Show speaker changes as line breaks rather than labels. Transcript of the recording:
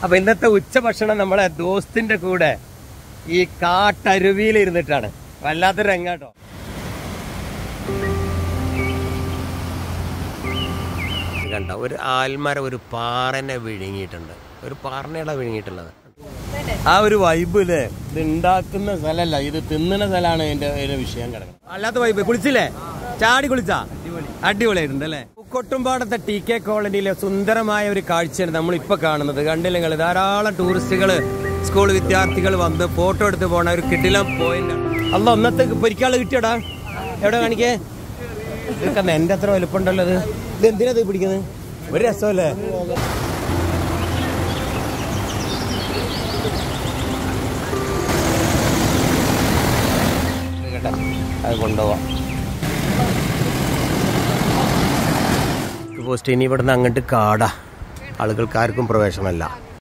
അപ്പൊ ഇന്നത്തെ ഉച്ചഭക്ഷണം നമ്മളെ ദോസ്തിന്റെ കൂടെ ഈ കാട്ടരുവിയിൽ ഇരുന്നിട്ടാണ് വല്ലാത്തൊരു രംഗാട്ടോ കണ്ട ഒരു ആൽമരം ഒരു പാറനെ വിഴുങ്ങിയിട്ടുണ്ട് ഒരു പാറനയുടെ വിഴുങ്ങിയിട്ടുള്ളത് ആ ഒരു വൈബ് ഇല്ലേ ഇത് ഉണ്ടാക്കുന്ന സ്ഥലമല്ല ഇത് തിന്നുന്ന സ്ഥലമാണ് ഇതിന്റെ ഒരു വിഷയം കിടക്കുന്നത് അല്ലാത്ത വൈബ് കുളിച്ചില്ലേ ചാടി കുളിച്ചാ അടിപൊളിയായിട്ടുണ്ട് അല്ലേ കൊട്ടുംപാടത്തെ ടി കെ കോളനിയിലെ സുന്ദരമായ ഒരു കാഴ്ചയാണ് നമ്മൾ ഇപ്പൊ കാണുന്നത് കണ്ടില്ല നിങ്ങൾ ധാരാളം ടൂറിസ്റ്റുകൾ സ്കൂൾ വിദ്യാർത്ഥികൾ വന്ന് ഫോട്ടോ എടുത്ത് പോണ ഒരു കിടിലം പോയിന്റ് അല്ല ഒന്നത്തെ പൊരിക്കാള് കിട്ടിയടാ എവിടെ കാണിക്കേ ഇതൊക്കെ എന്റെ അത്ര വലുപ്പമുണ്ടല്ലോ ഇത് ഇത് എന്തിനാ ഇത് പിടിക്കുന്നത് ഒരു രസമല്ലേ കേട്ടെ അത് കൊണ്ടുപോവാം പോസ്റ്റ് ഇനി ഇവിടുന്ന് അങ്ങോട്ട് കാടാ ആളുകൾക്ക് ആർക്കും പ്രവേശനമല്ല